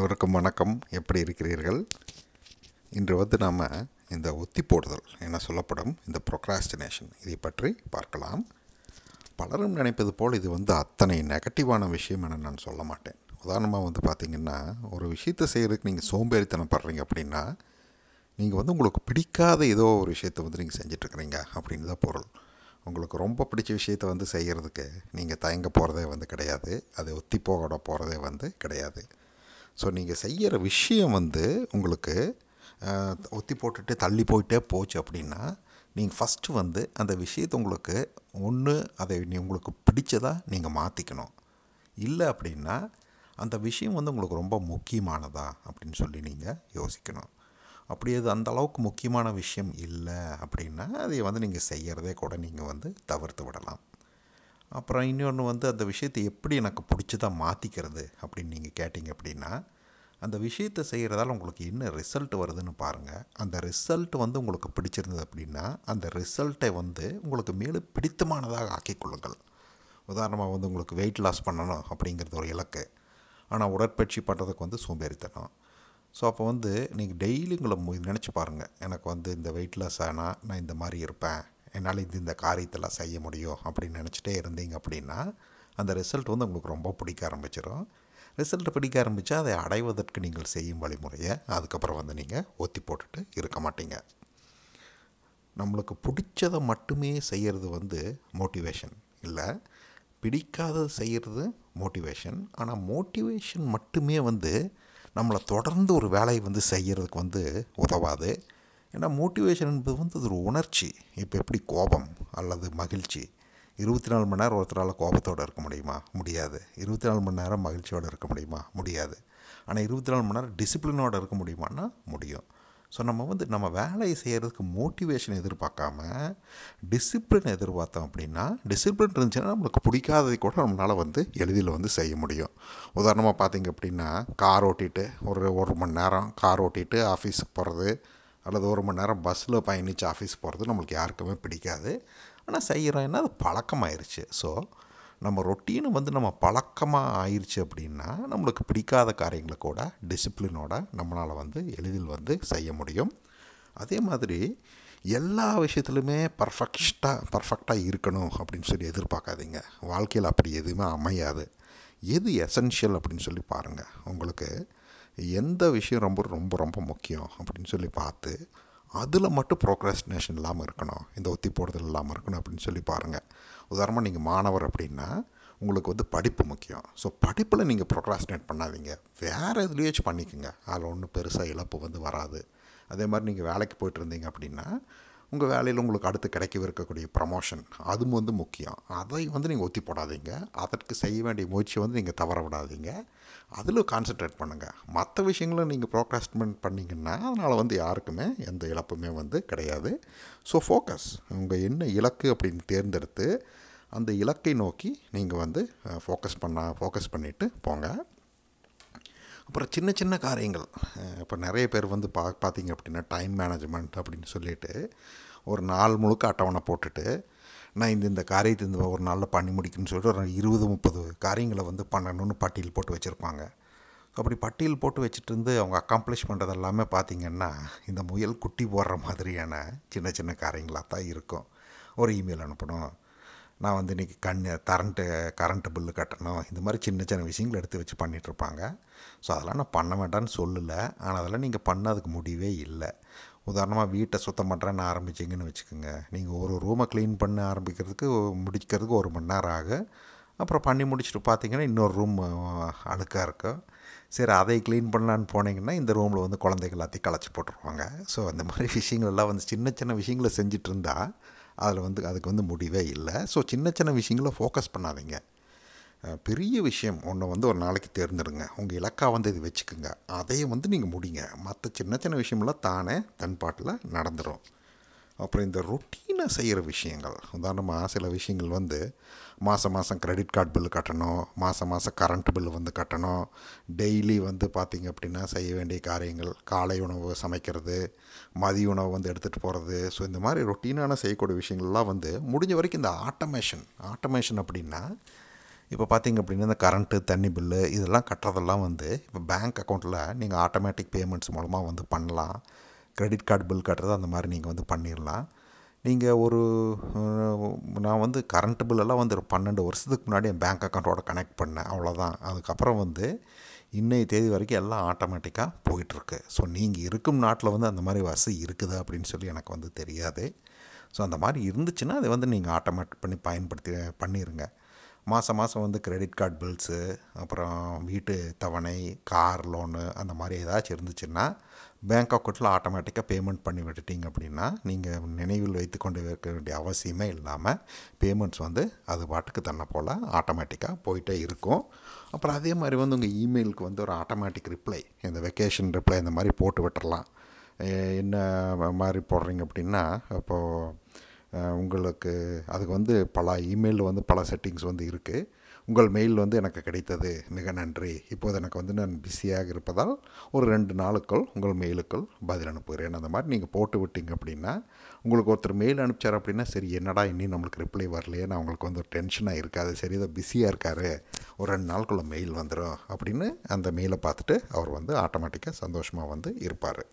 அனைவருக்கும் வணக்கம் எப்படி இருக்கிறீர்கள் இன்று வந்து நாம் இந்த ஒத்தி போடுதல் என சொல்லப்படும் இந்த ப்ரொக்ராஸ்டினேஷன் இதை பற்றி பார்க்கலாம் பலரும் நினைப்பது போல் இது வந்து அத்தனை நெகட்டிவான விஷயம் என நான் சொல்ல மாட்டேன் உதாரணமாக வந்து பார்த்திங்கன்னா ஒரு விஷயத்தை செய்கிறதுக்கு நீங்கள் சோம்பேறித்தனம் படுறீங்க அப்படின்னா நீங்கள் வந்து உங்களுக்கு பிடிக்காத ஏதோ ஒரு விஷயத்தை வந்து நீங்கள் செஞ்சிட்ருக்கிறீங்க அப்படின்னு தான் பொருள் உங்களுக்கு ரொம்ப பிடிச்ச விஷயத்தை வந்து செய்கிறதுக்கு நீங்கள் தயங்க போகிறதே வந்து கிடையாது அது ஒத்தி போகட போகிறதே வந்து கிடையாது ஸோ நீங்கள் செய்கிற விஷயம் வந்து உங்களுக்கு அஹ், ஒத்தி போட்டுட்டு தள்ளி போயிட்டே போச்சு அப்படின்னா நீங்கள் ஃபஸ்ட்டு வந்து அந்த விஷயத்தை உங்களுக்கு ஒன்று அதை நீ உங்களுக்கு பிடிச்சதா நீங்கள் மாற்றிக்கணும் இல்லை அப்படின்னா அந்த விஷயம் வந்து உங்களுக்கு ரொம்ப முக்கியமானதா அப்படின்னு சொல்லி நீங்கள் யோசிக்கணும் அப்படி அது அந்த அளவுக்கு முக்கியமான விஷயம் இல்லை அப்படின்னா அதை வந்து நீங்கள் செய்கிறதே கூட நீங்கள் வந்து தவிர்த்து விடலாம் அப்புறம் இன்னொன்று வந்து அந்த விஷயத்தை எப்படி எனக்கு பிடிச்சதா மாற்றிக்கிறது அப்படின்னு நீங்கள் கேட்டிங்க அப்படின்னா அந்த விஷயத்தை செய்கிறதால உங்களுக்கு என்ன ரிசல்ட் வருதுன்னு பாருங்கள் அந்த ரிசல்ட் வந்து உங்களுக்கு பிடிச்சிருந்தது அப்படின்னா அந்த ரிசல்ட்டை வந்து உங்களுக்கு மேலும் பிடித்தமானதாக ஆக்கிக் கொள்ளுங்கள் உதாரணமாக வந்து உங்களுக்கு வெயிட் லாஸ் பண்ணணும் அப்படிங்கிறது ஒரு இலக்கு ஆனால் உடற்பயிற்சி பண்ணுறதுக்கு வந்து சோம்பேறித்தனம் ஸோ அப்போ வந்து நீங்கள் டெய்லி உங்களை மு- நினச்சி பாருங்கள் எனக்கு வந்து இந்த வெயிட் லாஸ் ஆனால் நான் இந்த மாதிரி இருப்பேன் என்னால் இது இந்த காரியத்தெல்லாம் செய்ய முடியும் அப்படின்னு நினச்சிட்டே இருந்தீங்க அப்படின்னா அந்த ரிசல்ட் வந்து உங்களுக்கு ரொம்ப பிடிக்க ஆரம்பிச்சிடும் ரிசல்ட் பிடிக்க ஆரம்பித்தா அதை அடைவதற்கு நீங்கள் செய்யும் வழிமுறையை அதுக்கப்புறம் வந்து நீங்கள் ஒத்தி போட்டுட்டு இருக்க மாட்டீங்க நம்மளுக்கு பிடிச்சதை மட்டுமே செய்கிறது வந்து மோட்டிவேஷன் இல்லை பிடிக்காதது செய்கிறது மோட்டிவேஷன் ஆனால் மோட்டிவேஷன் மட்டுமே வந்து நம்மளை தொடர்ந்து ஒரு வேலையை வந்து செய்கிறதுக்கு வந்து உதவாது ஏன்னா மோட்டிவேஷன் என்பது வந்து அது ஒரு உணர்ச்சி இப்போ எப்படி கோபம் அல்லது மகிழ்ச்சி இருபத்தி நாலு மணி நேரம் ஒருத்தரால் கோபத்தோடு இருக்க முடியுமா முடியாது இருபத்தி நாலு மணி நேரம் மகிழ்ச்சியோடு இருக்க முடியுமா முடியாது ஆனால் இருபத்தி நாலு மணி நேரம் டிசிப்ளினோடு இருக்க முடியுமான்னா முடியும் ஸோ நம்ம வந்து நம்ம வேலையை செய்கிறதுக்கு மோட்டிவேஷன் எதிர்பார்க்காம டிசிப்ளின் எதிர்பார்த்தோம் அப்படின்னா டிசிப்ளின் இருந்துச்சுன்னா நம்மளுக்கு பிடிக்காததை கூட நம்மளால் வந்து எளிதில் வந்து செய்ய முடியும் உதாரணமாக பார்த்தீங்க அப்படின்னா கார் ஓட்டிட்டு ஒரு ஒரு மணி நேரம் கார் ஓட்டிட்டு ஆஃபீஸுக்கு போகிறது அல்லது ஒரு மணி நேரம் பஸ்ஸில் பயணித்து ஆஃபீஸ் போகிறது நம்மளுக்கு யாருக்குமே பிடிக்காது ஆனால் செய்கிறோன்னா அது பழக்கமாயிருச்சு ஸோ நம்ம ரொட்டீனு வந்து நம்ம பழக்கமாக ஆயிடுச்சு அப்படின்னா நம்மளுக்கு பிடிக்காத காரியங்களை கூட டிசிப்ளினோட நம்மளால் வந்து எளிதில் வந்து செய்ய முடியும் அதே மாதிரி எல்லா விஷயத்துலையுமே பர்ஃபெக்டாக பர்ஃபெக்டாக இருக்கணும் அப்படின்னு சொல்லி எதிர்பார்க்காதீங்க வாழ்க்கையில் அப்படி எதுவுமே அமையாது எது எசென்ஷியல் அப்படின்னு சொல்லி பாருங்கள் உங்களுக்கு எந்த விஷயம் ரொம்ப ரொம்ப ரொம்ப முக்கியம் அப்படின்னு சொல்லி பார்த்து அதில் மட்டும் ப்ரோக்ரஸ்டினேஷன் இல்லாமல் இருக்கணும் இந்த ஒத்தி போடுதல் இல்லாமல் இருக்கணும் அப்படின்னு சொல்லி பாருங்கள் உதாரணமாக நீங்கள் மாணவர் அப்படின்னா உங்களுக்கு வந்து படிப்பு முக்கியம் ஸோ படிப்பில் நீங்கள் ப்ரோக்ராஸ்டினேட் பண்ணாதீங்க வேறு எதுலேயாச்சும் பண்ணிக்கோங்க அதில் ஒன்றும் பெருசாக இழப்பு வந்து வராது அதே மாதிரி நீங்கள் வேலைக்கு போயிட்டு இருந்தீங்க அப்படின்னா உங்கள் வேலையில் உங்களுக்கு அடுத்து கிடைக்கவிருக்கக்கூடிய ப்ரமோஷன் அதுவும் வந்து முக்கியம் அதை வந்து நீங்கள் ஒத்தி போடாதீங்க அதற்கு செய்ய வேண்டிய முயற்சியை வந்து நீங்கள் தவற விடாதீங்க அதில் கான்சென்ட்ரேட் பண்ணுங்கள் மற்ற விஷயங்களும் நீங்கள் ப்ரோக்ராஸ்ட்மெண்ட் பண்ணிங்கன்னா அதனால் வந்து யாருக்குமே எந்த இழப்புமே வந்து கிடையாது ஸோ ஃபோக்கஸ் உங்கள் என்ன இலக்கு அப்படின்னு தேர்ந்தெடுத்து அந்த இலக்கை நோக்கி நீங்கள் வந்து ஃபோக்கஸ் பண்ண ஃபோக்கஸ் பண்ணிவிட்டு போங்க அப்புறம் சின்ன சின்ன காரியங்கள் அஹ் இப்போ நிறைய பேர் வந்து பா பார்த்தீங்க அப்படின்னா டைம் மேனேஜ்மெண்ட் அப்படின்னு சொல்லிட்டு ஒரு நாள் முழுக்க அட்டவணை போட்டுட்டு நான் இந்த இந்த காரியத்தை இந்த ஒரு நாளில் பண்ணி முடிக்கணும்னு சொல்லிட்டு ஒரு இருபது முப்பது காரியங்களை வந்து பண்ணணும்னு பட்டியல் போட்டு வச்சுருப்பாங்க அப்படி பட்டியல் போட்டு வச்சுட்டு இருந்து அவங்க அக்காம்ப்ளிஷ் பண்ணுறது எல்லாமே பார்த்திங்கன்னா இந்த முயல் குட்டி போடுற மாதிரியான சின்ன சின்ன காரியங்களாக தான் இருக்கும் ஒரு இமெயில் அனுப்பணும் நான் வந்து இன்றைக்கி கண் கரண்ட்டு கரண்ட்டு பில்லு கட்டணும் இந்த மாதிரி சின்ன சின்ன விஷயங்கள் எடுத்து வச்சு பண்ணிகிட்ருப்பாங்க ஸோ அதெல்லாம் நான் பண்ண வேண்டாம்னு சொல்லலை ஆனால் அதெல்லாம் நீங்கள் பண்ண அதுக்கு முடிவே இல்லை உதாரணமாக வீட்டை சுத்தம் பண்ணுறேன்னு ஆரம்பிச்சிங்கன்னு வச்சுக்கோங்க நீங்கள் ஒரு ரூமை க்ளீன் பண்ண ஆரம்பிக்கிறதுக்கு முடிக்கிறதுக்கு ஒரு மணி நேரம் ஆகும் அப்புறம் பண்ணி முடிச்சுட்டு பார்த்தீங்கன்னா இன்னொரு ரூம் அழுக்காக இருக்கும் சரி அதை க்ளீன் பண்ணலான்னு போனீங்கன்னா இந்த ரூமில் வந்து குழந்தைகள் எல்லாத்தையும் களைச்சி போட்டுருவாங்க ஸோ அந்த மாதிரி விஷயங்கள் எல்லாம் வந்து சின்ன சின்ன விஷயங்களை செஞ்சுட்டு இருந்தால் அதில் வந்து அதுக்கு வந்து முடிவே இல்லை ஸோ சின்ன சின்ன விஷயங்கள ஃபோக்கஸ் பண்ணாதீங்க அஹ் பெரிய விஷயம் ஒன்று வந்து ஒரு நாளைக்கு தேர்ந்தெடுங்க உங்கள் இலக்கா வந்து இது வச்சுக்கோங்க அதையும் வந்து நீங்கள் முடிங்க மற்ற சின்ன சின்ன விஷயமெல்லாம் தானே தன் பாட்டில் நடந்துடும் அப்புறம் இந்த ரொட்டீனாக செய்கிற விஷயங்கள் உதாரணமாக சில விஷயங்கள் வந்து மாதம் மாதம் கிரெடிட் கார்டு பில்லு கட்டணும் மாதம் மாதம் கரண்ட் பில்லு வந்து கட்டணும் டெய்லி வந்து பார்த்திங்க அப்படின்னா செய்ய வேண்டிய காரியங்கள் காலை உணவு சமைக்கிறது மதிய உணவு வந்து எடுத்துகிட்டு போகிறது ஸோ இந்த மாதிரி ரொட்டீனான செய்யக்கூடிய விஷயங்கள்லாம் வந்து முடிஞ்ச வரைக்கும் இந்த ஆட்டோமேஷன் ஆட்டோமேஷன் அப்படின்னா இப்போ பார்த்தீங்க அப்படின்னா இந்த கரண்ட்டு தண்ணி பில்லு இதெல்லாம் கட்டுறதெல்லாம் வந்து இப்போ பேங்க் அக்கௌண்ட்டில் நீங்கள் ஆட்டோமேட்டிக் பேமெண்ட்ஸ் மூலமாக வந்து பண்ணலாம் கிரெடிட் கார்டு பில் கட்டுறது அந்த மாதிரி நீங்கள் வந்து பண்ணிடலாம் நீங்கள் ஒரு அஹ், நான் வந்து கரண்ட் பில்லெல்லாம் வந்து ஒரு பன்னெண்டு வருஷத்துக்கு முன்னாடி என் பேங்க் அக்கௌண்ட்டோட கனெக்ட் பண்ணேன் அவ்வளோதான் அதுக்கப்புறம் வந்து இன்னைய தேதி வரைக்கும் எல்லாம் ஆட்டோமேட்டிக்காக போயிட்டுருக்கு ஸோ நீங்கள் இருக்கும் நாட்டில் வந்து அந்த மாதிரி வசதி இருக்குதா அப்படின்னு சொல்லி எனக்கு வந்து தெரியாது ஸோ அந்த மாதிரி இருந்துச்சுன்னா அதை வந்து நீங்கள் ஆட்டோமேட்டிக் பண்ணி பயன்படுத்தி பண்ணிடுங்க மாதம் மாதம் வந்து கிரெடிட் கார்டு பில்ஸு அப்புறம் வீட்டு தவணை கார் லோனு அந்த மாதிரி ஏதாச்சும் இருந்துச்சுன்னா பேங்க் அக்கௌண்ட்டில் ஆட்டோமேட்டிக்காக பேமெண்ட் பண்ணி விட்டுட்டீங்க அப்படின்னா நீங்கள் நினைவில் வைத்து கொண்டு இருக்க வேண்டிய அவசியமே இல்லாமல் பேமெண்ட்ஸ் வந்து அது பாட்டுக்கு தன்னை போல் ஆட்டோமேட்டிக்காக போயிட்டே இருக்கும் அப்புறம் அதே மாதிரி வந்து உங்கள் இமெயிலுக்கு வந்து ஒரு ஆட்டோமேட்டிக் ரிப்ளை இந்த வெக்கேஷன் ரிப்ளை இந்த மாதிரி போட்டு விட்டுறலாம் எ- என்ன மாதிரி போடுறீங்க அப்படின்னா அப்போது அஹ் உங்களுக்கு அதுக்கு வந்து பல இமெயிலில் வந்து பல செட்டிங்ஸ் வந்து இருக்குது உங்கள் மெயில் வந்து எனக்கு கிடைத்தது மிக நன்றி இப்போது எனக்கு வந்து நான் பிஸியாக இருப்பதால் ஒரு ரெண்டு நாளுக்குள் உங்கள் மெயிலுக்குள் பதில் அனுப்புகிறேன் அந்த மாதிரி நீங்கள் போட்டு விட்டீங்க அப்படின்னா உங்களுக்கு ஒருத்தர் மெயில் அனுப்பிச்சார் அப்படின்னா சரி என்னடா இன்னும் நம்மளுக்கு ரிப்ளை வரலையே நான் உங்களுக்கு வந்து ஒரு டென்ஷனாக இருக்காது சரி இதை பிஸியாக இருக்காரு ஒரு ரெண்டு நாளுக்குள்ளே மெயில் வந்துடும் அப்படின்னு அந்த மெயிலை பார்த்துட்டு அவர் வந்து ஆட்டோமேட்டிக்காக சந்தோஷமாக வந்து இருப்பார்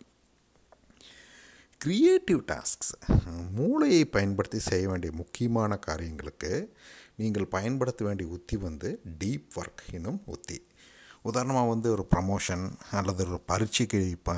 கிரியேட்டிவ் டாஸ்க்ஸ் மூளையை பயன்படுத்தி செய்ய வேண்டிய முக்கியமான காரியங்களுக்கு நீங்கள் பயன்படுத்த வேண்டிய உத்தி வந்து டீப் ஒர்க் எனும் உத்தி உதாரணமாக வந்து ஒரு ப்ரமோஷன் அல்லது ஒரு பரீட்சைக்கு ப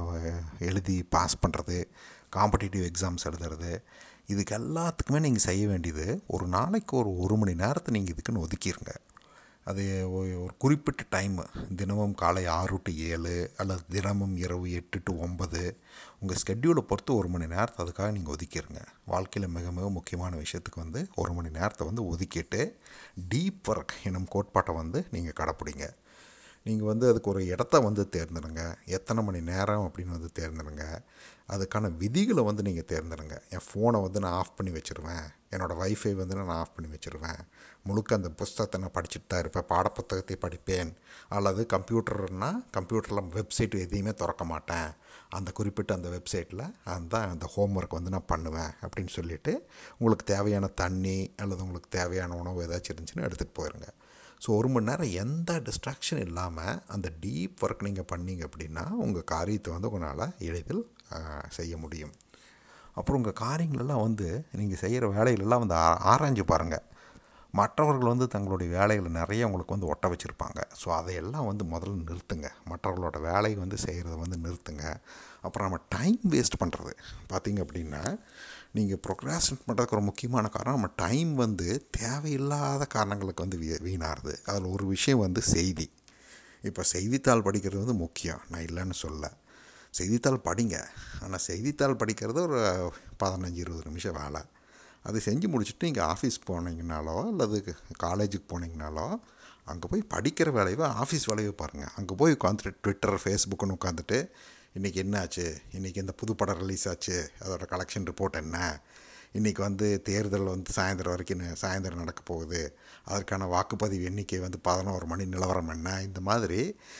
எழுதி பாஸ் பண்ணுறது காம்படிட்டிவ் எக்ஸாம்ஸ் எழுதுறது இதுக்கு எல்லாத்துக்குமே நீங்கள் செய்ய வேண்டியது ஒரு நாளைக்கு ஒரு ஒரு மணி நேரத்தை நீங்கள் இதுக்குன்னு ஒதுக்கிடுங்க அது ஒ- ஒரு குறிப்பிட்ட டைமு தினமும் காலை ஆறு டு ஏழு அல்லது தினமும் இரவு எட்டு டு ஒன்பது உங்கள் ஸ்கெட்யூலை பொறுத்து ஒரு மணி நேரத்தை அதுக்காக நீங்கள் ஒதுக்கிடுங்க வாழ்க்கையில் மிக மிக முக்கியமான விஷயத்துக்கு வந்து ஒரு மணி நேரத்தை வந்து ஒதுக்கிட்டு டீப் ஒர்க் எனும் கோட்பாட்டை வந்து நீங்கள் கடைப்பிடிங்க நீங்கள் வந்து அதுக்கு ஒரு இடத்த வந்து தேர்ந்தெடுங்க எத்தனை மணி நேரம் அப்படின்னு வந்து தேர்ந்தெடுங்க அதுக்கான விதிகளை வந்து நீங்கள் தேர்ந்தெடுங்க என் ஃபோனை வந்து நான் ஆஃப் பண்ணி வச்சுருவேன் என்னோடய வைஃபை வந்து நான் ஆஃப் பண்ணி வச்சுருவேன் முழுக்க அந்த புஸ்தகத்தை நான் படிச்சுட்டு தான் இருப்பேன் பாடப்புத்தகத்தை படிப்பேன் அல்லது கம்ப்யூட்டர்னா கம்ப்யூட்டரில் வெப்சைட் எதையுமே திறக்க மாட்டேன் அந்த குறிப்பிட்ட அந்த வெப்சைட்டில் அந்த அந்த ஹோம்ஒர்க் வந்து நான் பண்ணுவேன் அப்படின்னு சொல்லிவிட்டு உங்களுக்கு தேவையான தண்ணி அல்லது உங்களுக்கு தேவையான உணவு ஏதாச்சும் இருந்துச்சுன்னா எடுத்துகிட்டு போயிருங்க ஸோ ஒரு மணி நேரம் எந்த டிஸ்ட்ராக்ஷன் இல்லாமல் அந்த டீப் ஒர்க் நீங்கள் பண்ணீங்க அப்படின்னா உங்கள் காரியத்தை வந்து உங்களால் எளிதில் ஆஹ், செய்ய முடியும் அப்புறம் உங்கள் காரியங்களெல்லாம் வந்து நீங்கள் செய்கிற வேலைகளெல்லாம் வந்து ஆ- ஆராய்ஞ்சு பாருங்கள் மற்றவர்கள் வந்து தங்களுடைய வேலைகளை நிறைய உங்களுக்கு வந்து ஒட்ட வச்சுருப்பாங்க ஸோ அதையெல்லாம் வந்து முதல்ல நிறுத்துங்க மற்றவர்களோட வேலையை வந்து செய்கிறத வந்து நிறுத்துங்க அப்புறம் நம்ம டைம் வேஸ்ட் பண்ணுறது பார்த்தீங்க அப்படின்னா நீங்கள் ப்ரொக்ராஸ்டினேட் பண்ணுறதுக்கு ஒரு முக்கியமான காரணம் நம்ம டைம் வந்து தேவையில்லாத காரணங்களுக்கு வந்து வீ வீணாகுது அதில் ஒரு விஷயம் வந்து செய்தி இப்போ செய்தித்தாள் படிக்கிறது வந்து முக்கியம் நான் இல்லைன்னு சொல்ல செய்தித்தாள் படிங்க ஆனால் செய்தித்தாள் படிக்கிறது ஒரு பதினஞ்சு இருபது நிமிஷம் வேலை அது செஞ்சு முடிச்சுட்டு நீங்கள் ஆஃபீஸ் போனீங்கனாலோ அல்லது காலேஜுக்கு போனீங்கனாலோ அங்கே போய் படிக்கிற வேலையை ஆஃபீஸ் வேலையை பாருங்கள் அங்கே போய் உட்காந்துட்டு ட்விட்டர் ஃபேஸ்புக்குன்னு உட்காந்துட்டு இன்றைக்கி என்ன ஆச்சு இன்றைக்கி இந்த புது படம் ரிலீஸ் ஆச்சு அதோட கலெக்ஷன் ரிப்போர்ட் என்ன இன்றைக்கி வந்து தேர்தல் வந்து சாயந்தரம் வரைக்கும் ந- சாயந்தரம் நடக்க போகுது அதற்கான வாக்குப்பதிவு எண்ணிக்கை வந்து பதினோரு மணி நிலவரம் என்ன இந்த மாதிரி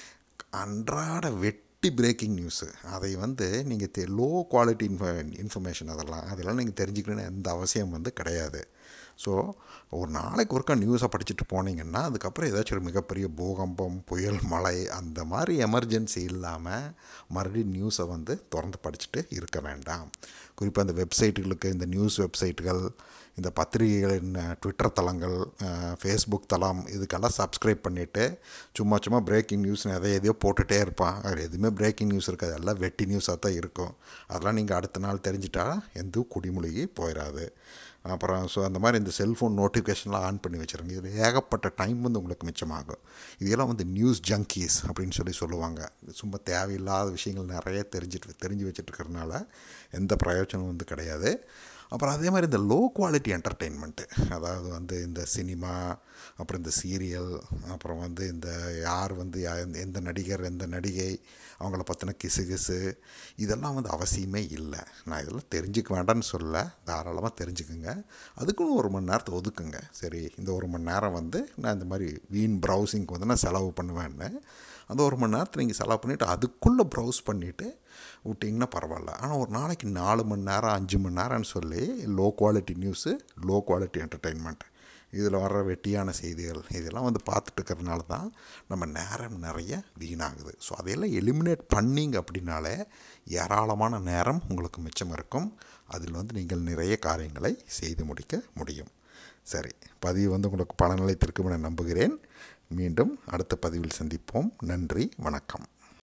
அன்றாட வெட்டி பிரேக்கிங் நியூஸு அதை வந்து நீங்கள் தெ லோ குவாலிட்டி இன்ஃப இன்ஃபர்மேஷன் அதெல்லாம் அதெல்லாம் நீங்கள் தெரிஞ்சுக்கணும்னு எந்த அவசியம் வந்து கிடையாது ஸோ ஒரு நாளைக்கு ஒருக்கா நியூஸை படிச்சுட்டு போனீங்கன்னா அதுக்கப்புறம் ஏதாச்சும் ஒரு மிகப்பெரிய பூகம்பம் புயல் மழை அந்த மாதிரி எமர்ஜென்சி இல்லாமல் மறுபடியும் நியூஸை வந்து திறந்து படிச்சுட்டு இருக்க வேண்டாம் குறிப்பாக இந்த வெப்சைட்டுகளுக்கு இந்த நியூஸ் வெப்சைட்டுகள் இந்த பத்திரிகைகளின் ட்விட்டர் தளங்கள் ஃபேஸ்புக் தளம் இதுக்கெல்லாம் சப்ஸ்கிரைப் பண்ணிவிட்டு சும்மா சும்மா பிரேக்கிங் நியூஸ் எதை எதையோ போட்டுகிட்டே இருப்பான் அது எதுவுமே பிரேக்கிங் நியூஸ் இருக்காது எல்லாம் வெட்டி நியூஸாக தான் இருக்கும் அதெல்லாம் நீங்கள் அடுத்த நாள் தெரிஞ்சிட்டா எந்த குடிமொழிகி போயிடாது அப்புறம் ஸோ அந்த மாதிரி இந்த செல்ஃபோன் நோட்டிஃபிகேஷன்லாம் ஆன் பண்ணி வச்சுருங்க இதில் ஏகப்பட்ட டைம் வந்து உங்களுக்கு மிச்சமாகும் இதெல்லாம் வந்து நியூஸ் ஜங்கீஸ் அப்படின்னு சொல்லி சொல்லுவாங்க இது சும்மா தேவையில்லாத விஷயங்கள் நிறைய தெரிஞ்சிட்டு தெரிஞ்சு வச்சுட்டு இருக்கிறதுனால எந்த பிரயோஜனமும் வந்து கிடையாது அப்புறம் அதே மாதிரி இந்த லோ குவாலிட்டி என்டர்டெயின்மெண்ட்டு அதாவது வந்து இந்த சினிமா அப்புறம் இந்த சீரியல் அப்புறம் வந்து இந்த யார் வந்து யா- எந்த நடிகர் எந்த நடிகை அவங்கள பற்றின கிசு கிசு இதெல்லாம் வந்து அவசியமே இல்லை நான் இதெல்லாம் தெரிஞ்சுக்க வேண்டாம்னு சொல்ல தாராளமாக தெரிஞ்சுக்குங்க அதுக்குன்னு ஒரு மணி நேரத்தை ஒதுக்குங்க சரி இந்த ஒரு மணி நேரம் வந்து நான் இந்த மாதிரி வீண் ப்ரௌசிங்க்கு வந்து நான் செலவு பண்ணுவேன்னு அந்த ஒரு மணி நேரத்தை நீங்கள் செலவு பண்ணிவிட்டு அதுக்குள்ளே ப்ரௌஸ் பண்ணிவிட்டு விட்டிங்கன்னா பரவாயில்ல ஆனால் ஒரு நாளைக்கு நாலு மணி நேரம் அஞ்சு மணி நேரம்னு சொல்லி low quality news low quality entertainment இதில் வர்ற வெட்டியான செய்திகள் இதெல்லாம் வந்து பார்த்துட்டு இருக்கிறதுனால தான் நம்ம நேரம் நிறைய வீணாகுது ஸோ அதையெல்லாம் எலிமினேட் பண்ணிங்க அப்படின்னாலே ஏராளமான நேரம் உங்களுக்கு மிச்சம் இருக்கும் அதில் வந்து நீங்கள் நிறைய காரியங்களை செய்து முடிக்க முடியும் சரி பதிவு வந்து உங்களுக்கு பலனளித்திருக்கும் என நம்புகிறேன் மீண்டும் அடுத்த பதிவில் சந்திப்போம் நன்றி வணக்கம்